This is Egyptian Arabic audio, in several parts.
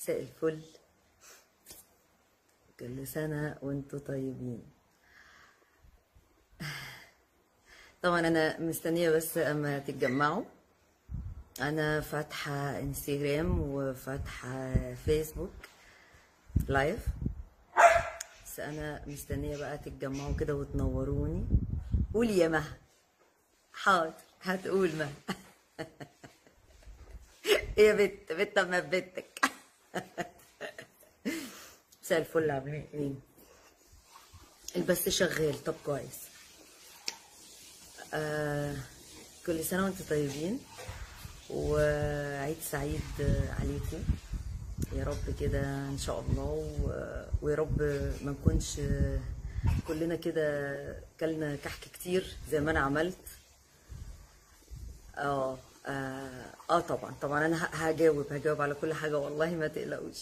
مساء الفل كل سنة وانتوا طيبين طبعا انا مستنية بس اما تتجمعوا انا فاتحة انستجرام وفاتحة فيسبوك لايف بس انا مستنية بقى تتجمعوا كده وتنوروني قولي يا مها حاضر هتقول مها يا بت بت ما بنتك مساء الفل عاملين ايه البث شغال طب كويس آه كل سنه وانتم طيبين وعيد سعيد عليكم يا رب كده ان شاء الله و- ويا رب ما نكونش كلنا كده كلنا كحك كتير زي ما انا عملت اه اه آه طبعا طبعا انا ه- هجاوب هجاوب على كل حاجه والله ما تقلقوش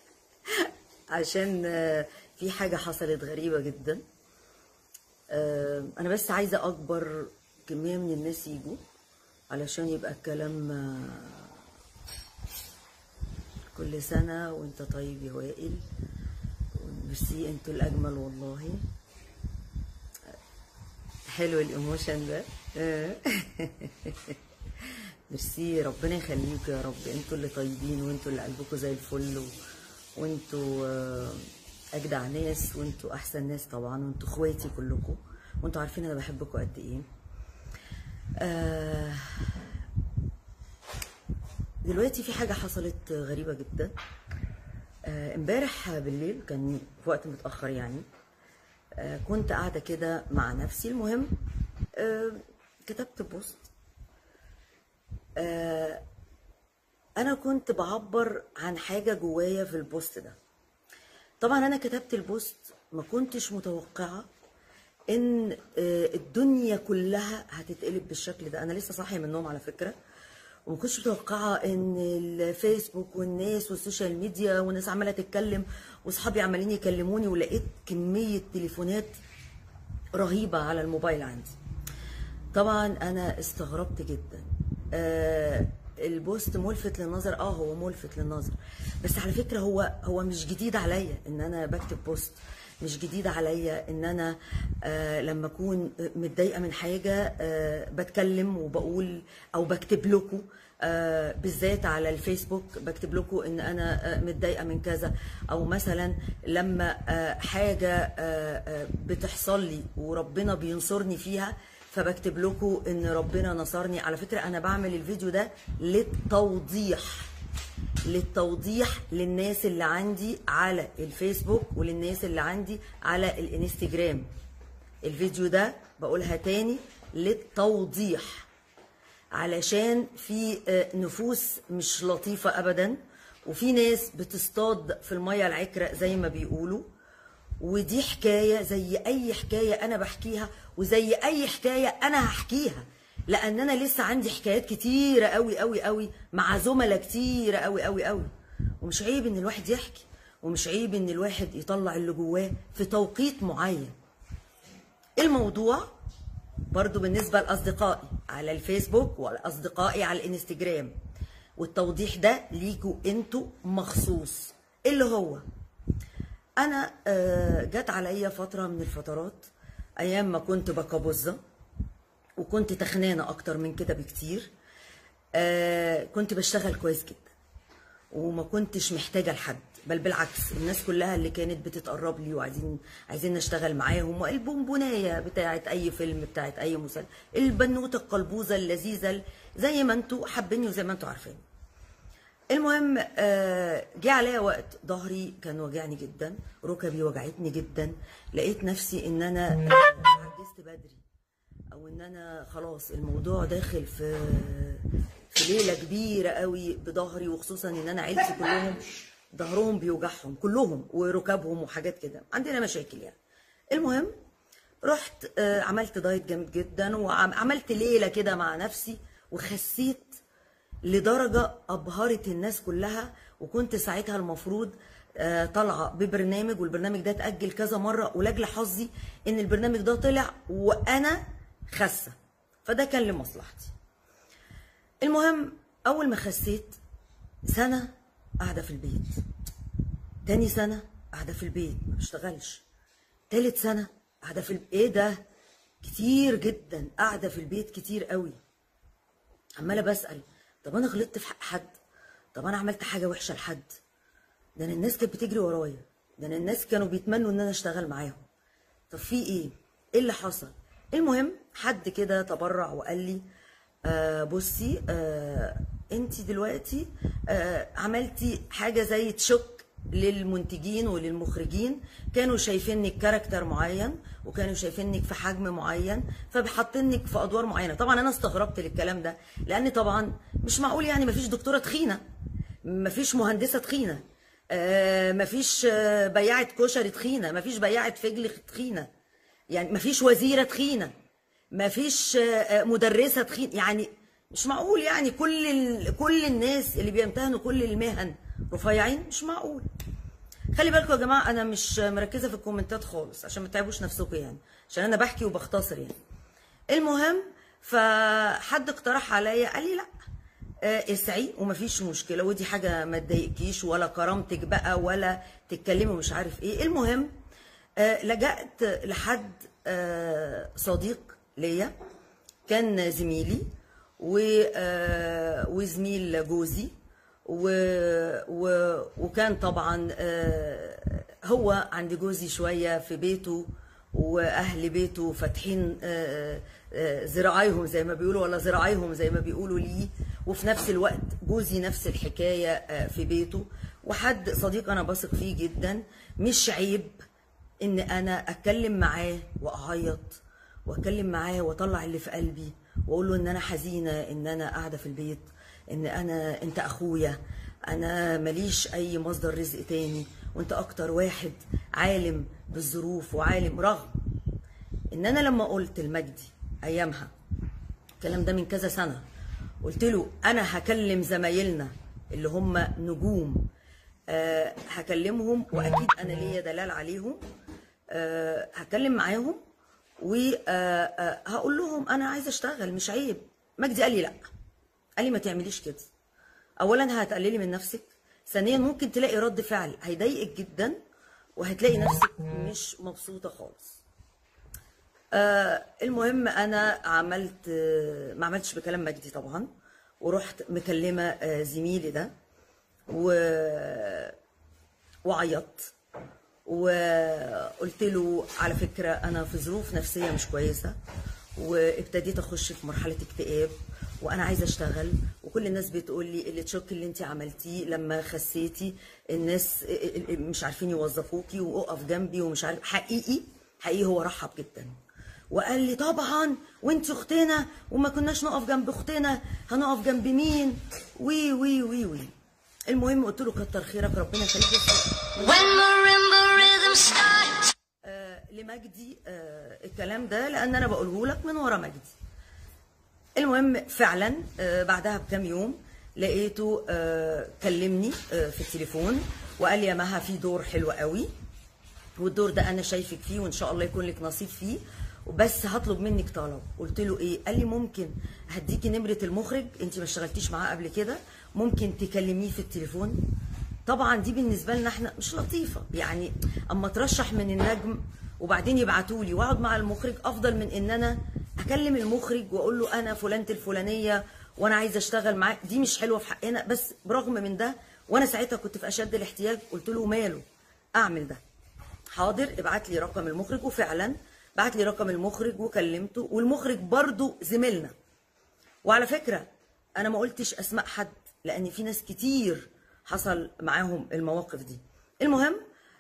عشان آه، في حاجه حصلت غريبه جدا آه، انا بس عايزه اكبر كميه من الناس يجوا علشان يبقى الكلام آه، كل سنه وانت طيب يا وائل ميرسي انتوا الاجمل والله حلو الايموشن ده آه. ميرسي ربنا يخليكم يا رب انتوا اللي طيبين وانتوا اللي قلبكم زي الفل و... وانتوا آه، اجدع ناس وانتوا احسن ناس طبعا وانتوا اخواتي كلكم وانتوا عارفين انا بحبكم قد ايه آه، دلوقتي في حاجه حصلت غريبه جدا آه، امبارح بالليل كان في وقت متاخر يعني آه، كنت قاعده كده مع نفسي المهم آه، كتبت بوست آه، انا كنت بعبر عن حاجه جوايا في البوست ده طبعا انا كتبت البوست ما كنتش متوقعه ان آه، الدنيا كلها هتتقلب بالشكل ده انا لسه صاحيه من النوم على فكره وما كنتش متوقعه ان الفيسبوك والناس والسوشيال ميديا والناس عماله تتكلم واصحابي عمالين يكلموني ولقيت كميه تليفونات رهيبه على الموبايل عندي طبعا انا استغربت جدا آه البوست ملفت للنظر اه هو ملفت للنظر بس على فكره هو هو مش جديد عليا ان انا بكتب بوست مش جديد عليا ان انا آه لما اكون متضايقه من حاجه آه بتكلم وبقول او بكتب لكم آه بالذات على الفيسبوك بكتب لكم ان انا آه متضايقه من كذا او مثلا لما آه حاجه آه آه بتحصل لي وربنا بينصرني فيها فبكتب لكم ان ربنا نصرني على فكره انا بعمل الفيديو ده للتوضيح للتوضيح للناس اللي عندي على الفيسبوك وللناس اللي عندي على الانستجرام الفيديو ده بقولها تاني للتوضيح علشان في آه، نفوس مش لطيفة أبدا وفي ناس بتصطاد في المية العكرة زي ما بيقولوا ودي حكاية زي أي حكاية أنا بحكيها وزي أي حكاية أنا هحكيها لأن أنا لسه عندي حكايات كتيرة أوي أوي أوي مع زملاء كتيرة أوي أوي أوي ومش عيب إن الواحد يحكي ومش عيب إن الواحد يطلع اللي جواه في توقيت معين الموضوع برضو بالنسبة لأصدقائي على الفيسبوك وأصدقائي على الانستجرام والتوضيح ده ليكوا انتوا مخصوص اللي هو انا آه، جت عليا فترة من الفترات ايام ما كنت بكابوزة وكنت تخنانة اكتر من كده بكتير آه، كنت بشتغل كويس جدا وما كنتش محتاجه لحد بل بالعكس الناس كلها اللي كانت بتتقرب لي وعايزين عايزين نشتغل معاهم البونبونايه بتاعت اي فيلم بتاعت اي مسلسل البنوته القلبوزه اللذيذه زي ما انتوا حابيني وزي ما انتوا عارفين المهم آه، جه عليا وقت ظهري كان واجعني جدا ركبي وجعتني جدا لقيت نفسي ان انا آه، عجزت بدري او ان انا خلاص الموضوع داخل في في ليله كبيره قوي بظهري وخصوصا ان انا عيلتي كلهم ظهرهم بيوجعهم كلهم وركابهم وحاجات كده عندنا مشاكل يعني المهم رحت آه، عملت دايت جامد جدا وعملت ليله كده مع نفسي وخسيت لدرجه ابهرت الناس كلها وكنت ساعتها المفروض آه، طالعه ببرنامج والبرنامج ده اتاجل كذا مره ولاجل حظي ان البرنامج ده طلع وانا خاسه فده كان لمصلحتي المهم اول ما خسيت سنه قاعده في البيت تاني سنه قاعده في البيت ما بشتغلش تالت سنه قاعده في الب... ايه ده كتير جدا قاعده في البيت كتير قوي عماله بسال طب انا غلطت في حق حد طب انا عملت حاجه وحشه لحد ده انا الناس كانت بتجري ورايا ده انا الناس كانوا بيتمنوا ان انا اشتغل معاهم طب في ايه ايه اللي حصل المهم حد كده تبرع وقال لي آه بصي آه انت دلوقتي آه عملتي حاجه زي تشك للمنتجين وللمخرجين كانوا شايفينك كاركتر معين وكانوا شايفينك في حجم معين فبحاطينك في ادوار معينه طبعا انا استغربت للكلام ده لان طبعا مش معقول يعني مفيش دكتوره تخينه مفيش مهندسه تخينه آه مفيش آه بياعه كشري تخينه مفيش بياعه فجل تخينه يعني مفيش وزيره تخينه مفيش آه مدرسه تخينه يعني مش معقول يعني كل ال... كل الناس اللي بيمتهنوا كل المهن رفيعين مش معقول خلي بالكم يا جماعه انا مش مركزه في الكومنتات خالص عشان ما تعبوش نفسكم يعني عشان انا بحكي وبختصر يعني المهم فحد اقترح عليا قال لي لا آه، اسعي ومفيش مشكله ودي حاجه ما تضايقكيش ولا كرامتك بقى ولا تتكلمي مش عارف ايه المهم آه، لجأت لحد آه، صديق ليا كان زميلي و آه، وزميل جوزي و... و... وكان طبعا آه، هو عند جوزي شويه في بيته واهل بيته فاتحين آه، آه، ذراعيهم زي ما بيقولوا ولا ذراعيهم زي ما بيقولوا ليه وفي نفس الوقت جوزي نفس الحكايه آه، في بيته وحد صديق انا بثق فيه جدا مش عيب ان انا اتكلم معاه واعيط واتكلم معاه واطلع اللي في قلبي واقول له ان انا حزينه ان انا قاعده في البيت ان انا انت اخويا انا ماليش اي مصدر رزق تاني وانت اكتر واحد عالم بالظروف وعالم رغم ان انا لما قلت لمجدي ايامها الكلام ده من كذا سنه قلت له انا هكلم زمايلنا اللي هم نجوم أه هكلمهم واكيد انا ليا دلال عليهم أه هكلم معاهم وهقول لهم انا عايزه اشتغل مش عيب مجدي قال لي لا قال لي ما تعمليش كده اولا هتقللي من نفسك ثانيا ممكن تلاقي رد فعل هيضايقك جدا وهتلاقي نفسك مش مبسوطه خالص آه المهم انا عملت آه ما عملتش بكلام مجدي طبعا ورحت مكلمه آه زميلي ده و وعيطت وقلت له على فكره انا في ظروف نفسيه مش كويسه وابتديت اخش في مرحله اكتئاب وانا عايزه اشتغل وكل الناس بتقول لي اللي تشك اللي انت عملتيه لما خسيتي الناس مش عارفين يوظفوكي واقف جنبي ومش عارف حقيقي حقيقي هو رحب جدا وقال لي طبعا وانت اختنا وما كناش نقف جنب اختنا هنقف جنب مين وي وي وي وي المهم قلت له كتر خيرك ربنا يخليك When marimba rhythm starts. آه، لمجدي آه، الكلام ده لان انا بقوله لك من ورا مجدي المهم فعلا آه، بعدها بكام يوم لقيته آه، كلمني آه، في التليفون وقال لي يا مها في دور حلو قوي والدور ده انا شايفك فيه وان شاء الله يكون لك نصيب فيه وبس هطلب منك طلب قلت له ايه قال لي ممكن هديكي نمره المخرج انت ما اشتغلتيش معاه قبل كده ممكن تكلميه في التليفون طبعا دي بالنسبه لنا احنا مش لطيفه يعني اما ترشح من النجم وبعدين يبعتوا لي واقعد مع المخرج افضل من ان انا اكلم المخرج واقول له انا فلانه الفلانيه وانا عايزه اشتغل معاك دي مش حلوه في حقنا بس برغم من ده وانا ساعتها كنت في اشد الاحتياج قلت له ماله اعمل ده حاضر ابعت لي رقم المخرج وفعلا بعت لي رقم المخرج وكلمته والمخرج برضو زميلنا وعلى فكره انا ما قلتش اسماء حد لان في ناس كتير حصل معاهم المواقف دي المهم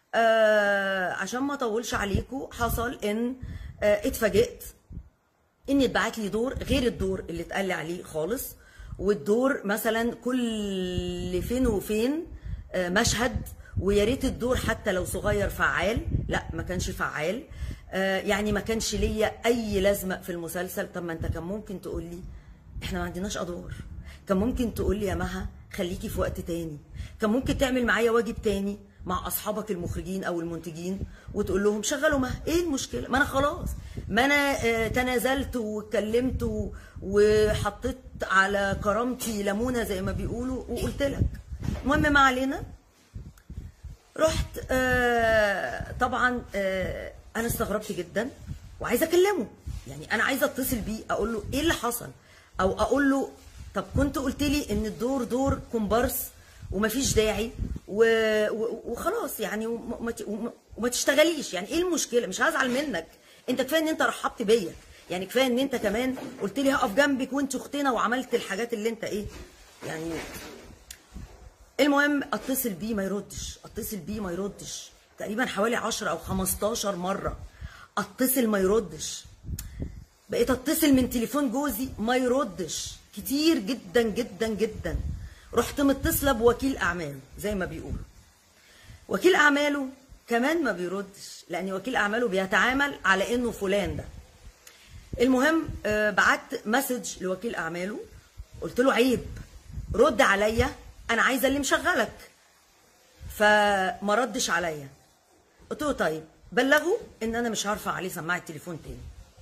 آه عشان ما اطولش عليكم حصل ان آه اتفاجئت ان اتبعت لي دور غير الدور اللي اتقال لي عليه خالص والدور مثلا كل فين وفين آه، مشهد ويا ريت الدور حتى لو صغير فعال لا ما كانش فعال آه، يعني ما كانش ليا اي لازمه في المسلسل طب ما انت كان ممكن تقول لي احنا ما عندناش ادوار كان ممكن تقول لي يا مها خليكي في وقت تاني كان ممكن تعمل معايا واجب تاني مع اصحابك المخرجين او المنتجين وتقول لهم شغلوا مها ايه المشكله ما انا خلاص ما انا آه، تنازلت واتكلمت و- وحطيت على كرامتي ليمونه زي ما بيقولوا وقلت لك المهم ما علينا رحت آه طبعا آه انا استغربت جدا وعايزه اكلمه يعني انا عايزه اتصل بيه اقول له ايه اللي حصل او اقول له طب كنت قلت لي ان الدور دور كومبارس ومفيش داعي و... و... وخلاص يعني وما... وما ت- وما... وما تشتغليش يعني ايه المشكله مش هزعل منك انت كفايه ان انت رحبت بيا يعني كفايه ان انت كمان قلت لي هقف جنبك وانت اختنا وعملت الحاجات اللي انت ايه يعني المهم اتصل بيه ما يردش اتصل بيه ما يردش تقريبا حوالي 10 او 15 مره اتصل ما يردش بقيت اتصل من تليفون جوزي ما يردش كتير جدا جدا جدا رحت متصله بوكيل اعماله زي ما بيقولوا وكيل اعماله كمان ما بيردش لان وكيل اعماله بيتعامل على انه فلان ده المهم آه، بعت مسج لوكيل اعماله قلت له عيب رد عليا انا عايزه اللي مشغلك فما ردش عليا قلت له طيب بلغه ان انا مش هرفع عليه سماعه التليفون تاني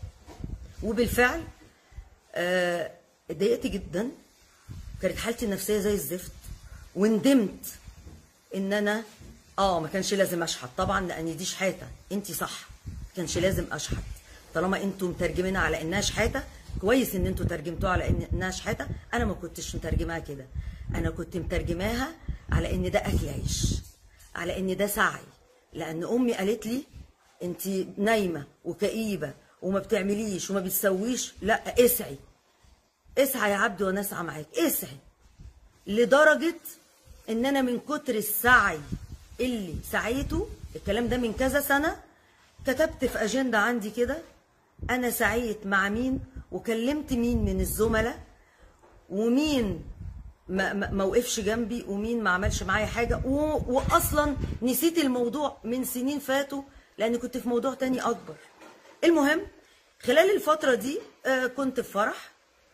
وبالفعل آه، اتضايقت جدا كانت حالتي النفسيه زي الزفت وندمت ان انا اه ما كانش لازم اشحت طبعا لان دي شحاته انت صح ما كانش لازم اشحت طالما انتوا مترجمينها على انها شحاته كويس ان انتوا ترجمتوها على إن- انها شحاته انا ما كنتش مترجماها كده انا كنت مترجماها على ان ده اكل عيش على ان ده سعي لان امي قالت لي انت نايمه وكئيبه وما بتعمليش وما بتسويش لا اسعي اسعى يا عبد وانا اسعى معاك اسعي لدرجة ان انا من كتر السعي اللي سعيته الكلام ده من كذا سنة كتبت في اجندة عندي كده انا سعيت مع مين وكلمت مين من الزملاء ومين ما, ما ما وقفش جنبي ومين ما عملش معايا حاجة و... واصلا نسيت الموضوع من سنين فاتوا لان كنت في موضوع تاني اكبر المهم خلال الفترة دي آه كنت في فرح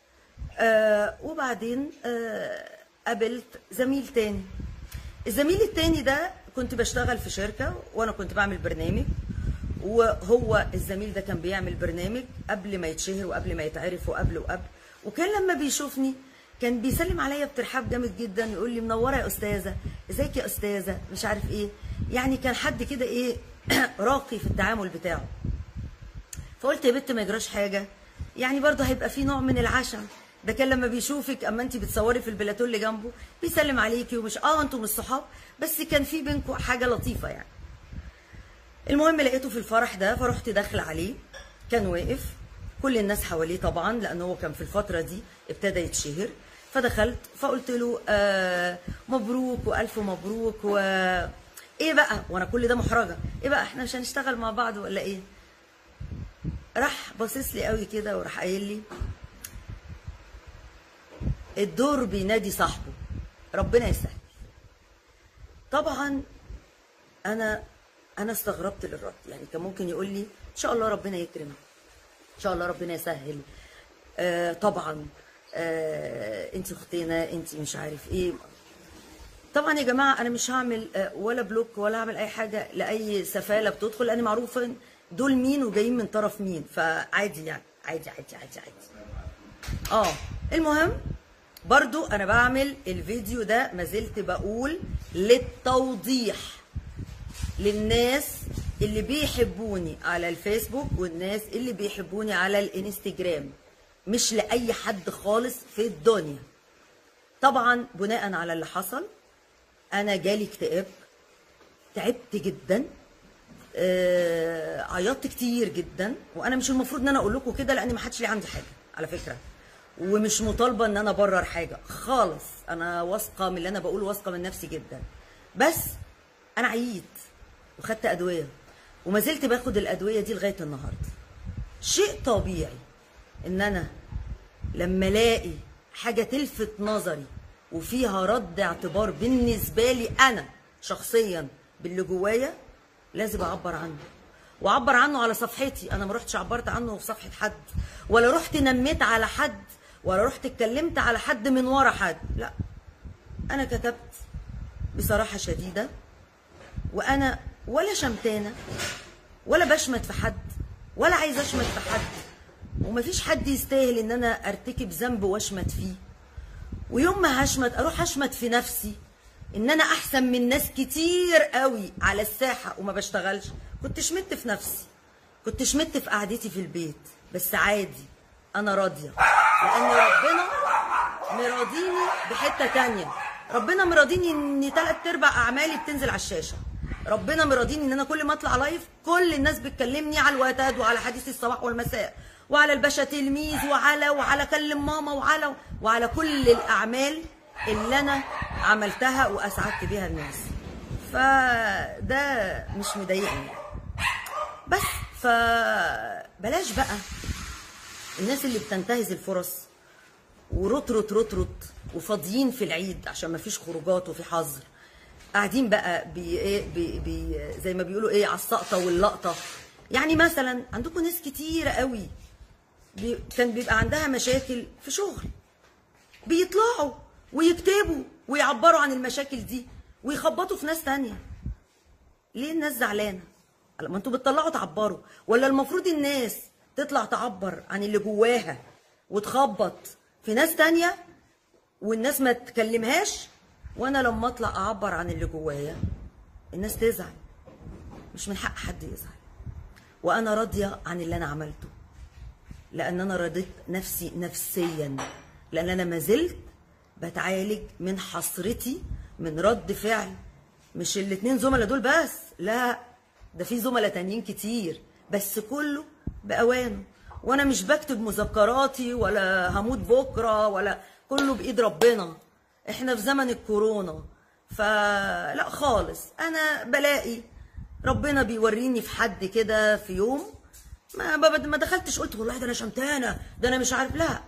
آه وبعدين آه قابلت زميل تاني الزميل التاني ده كنت بشتغل في شركة وانا كنت بعمل برنامج وهو الزميل ده كان بيعمل برنامج قبل ما يتشهر وقبل ما يتعرف وقبل وقبل وكان لما بيشوفني كان بيسلم عليا بترحاب جامد جدا يقول لي منوره يا استاذه ازيك يا استاذه مش عارف ايه يعني كان حد كده ايه راقي في التعامل بتاعه فقلت يا بنت ما يجراش حاجه يعني برضه هيبقى في نوع من العشم ده كان لما بيشوفك اما انت بتصوري في البلاتون اللي جنبه بيسلم عليكي ومش اه انتوا مش صحاب بس كان في بينكم حاجه لطيفه يعني المهم لقيته في الفرح ده فرحت داخله عليه كان واقف كل الناس حواليه طبعا لان هو كان في الفتره دي ابتدى يتشهر فدخلت فقلت له آه مبروك والف مبروك و ايه بقى وانا كل ده محرجه ايه بقى احنا مش هنشتغل مع بعض ولا ايه راح باصص لي قوي كده وراح قايل لي الدور بينادي صاحبه ربنا يسهل طبعا انا انا استغربت للرد يعني كان ممكن يقول لي ان شاء الله ربنا يكرم ان شاء الله ربنا يسهل آه طبعا آه انت اختنا انت مش عارف ايه طبعا يا جماعه انا مش هعمل آه، ولا بلوك ولا هعمل اي حاجه لاي سفاله بتدخل لان معروف إن دول مين وجايين من طرف مين فعادي يعني عادي عادي عادي عادي اه المهم برضو انا بعمل الفيديو ده ما زلت بقول للتوضيح للناس اللي بيحبوني على الفيسبوك والناس اللي بيحبوني على الانستجرام مش لاي حد خالص في الدنيا طبعا بناء على اللي حصل انا جالي اكتئاب تعبت جدا آه، عيطت كتير جدا وانا مش المفروض ان انا اقول لكم كده لان ما حدش ليه عندي حاجه على فكره ومش مطالبه ان انا ابرر حاجه خالص انا واثقه من اللي انا بقوله واثقه من نفسي جدا بس انا عييت وخدت ادويه وما زلت باخد الادويه دي لغايه النهارده شيء طبيعي ان انا لما الاقي حاجه تلفت نظري وفيها رد اعتبار بالنسبه لي انا شخصيا باللي جوايا لازم اعبر عنه واعبر عنه على صفحتي انا ما رحتش عبرت عنه في صفحه حد ولا رحت نميت على حد ولا رحت اتكلمت على حد من ورا حد لا انا كتبت بصراحه شديده وانا ولا شمتانه ولا بشمت في حد ولا عايزه اشمت في حد ومفيش حد يستاهل ان انا ارتكب ذنب واشمت فيه ويوم ما هشمت اروح اشمت في نفسي ان انا احسن من ناس كتير قوي على الساحه وما بشتغلش كنت شمت في نفسي كنت شمت في قعدتي في البيت بس عادي انا راضيه لان ربنا مراضيني بحته تانية ربنا مراضيني ان تلات ارباع اعمالي بتنزل على الشاشه ربنا مراضيني ان انا كل ما اطلع لايف كل الناس بتكلمني على الوتاد وعلى حديث الصباح والمساء وعلى الباشا تلميذ وعلى وعلى كلم ماما وعلى وعلى كل الاعمال اللي انا عملتها واسعدت بيها الناس فده مش مضايقني بس فبلاش بقى الناس اللي بتنتهز الفرص ورط رط رط رط وفاضيين في العيد عشان ما فيش خروجات وفي حظر قاعدين بقى بي ايه بي بي زي ما بيقولوا ايه على السقطه واللقطه يعني مثلا عندكم ناس كتيره قوي بي كان بيبقى عندها مشاكل في شغل بيطلعوا ويكتبوا ويعبروا عن المشاكل دي ويخبطوا في ناس تانية ليه الناس زعلانه ما انتوا بتطلعوا تعبروا ولا المفروض الناس تطلع تعبر عن اللي جواها وتخبط في ناس تانية والناس ما تكلمهاش وانا لما اطلع اعبر عن اللي جوايا الناس تزعل مش من حق حد يزعل وانا راضيه عن اللي انا عملته لان انا رضيت نفسي نفسيا لان انا ما زلت بتعالج من حسرتي من رد فعل مش الاتنين زملاء دول بس لا ده في زملاء تانيين كتير بس كله باوانه وانا مش بكتب مذكراتي ولا هموت بكره ولا كله بايد ربنا احنا في زمن الكورونا فلا خالص انا بلاقي ربنا بيوريني في حد كده في يوم ما ما دخلتش قلت والله ده انا شمتانه ده انا مش عارف لا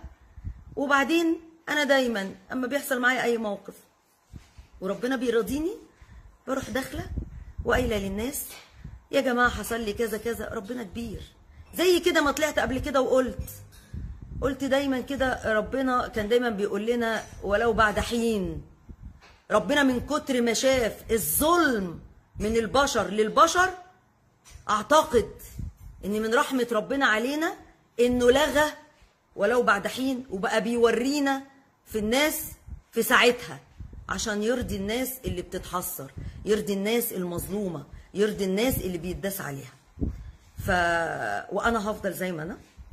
وبعدين انا دايما اما بيحصل معايا اي موقف وربنا بيرضيني بروح داخله وقايله للناس يا جماعه حصل لي كذا كذا ربنا كبير زي كده ما طلعت قبل كده وقلت قلت دايما كده ربنا كان دايما بيقول لنا ولو بعد حين ربنا من كتر ما شاف الظلم من البشر للبشر اعتقد ان من رحمه ربنا علينا انه لغى ولو بعد حين وبقى بيورينا في الناس في ساعتها عشان يرضي الناس اللي بتتحسر يرضي الناس المظلومه يرضي الناس اللي بيتداس عليها ف وانا هفضل زي ما انا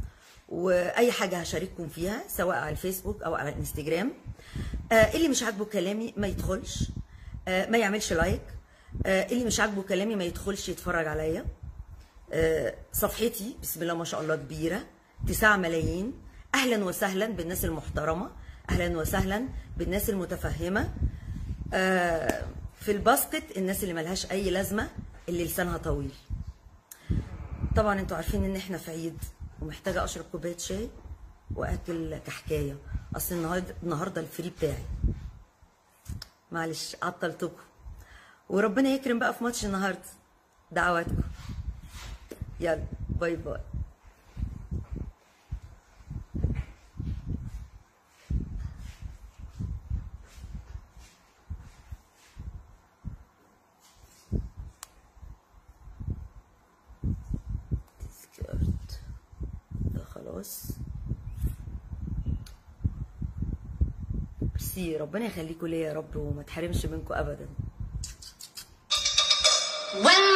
واي حاجه هشارككم فيها سواء على الفيسبوك او على الانستجرام آه اللي مش عاجبه كلامي ما يدخلش آه ما يعملش لايك آه اللي مش عاجبه كلامي ما يدخلش يتفرج عليا آه صفحتي بسم الله ما شاء الله كبيره 9 ملايين اهلا وسهلا بالناس المحترمه اهلا وسهلا بالناس المتفهمه آه في الباسكت الناس اللي ملهاش اي لازمه اللي لسانها طويل طبعا انتوا عارفين ان احنا في عيد ومحتاجه اشرب كوبايه شاي واكل كحكايه اصل النهارده النهارده الفري بتاعي معلش عطلتكم وربنا يكرم بقى في ماتش النهارده دعواتكم يلا باي باي سكرت ده خلاص ميرسي ربنا يخليكم ليا يا رب وما تحرمش منكم ابدا When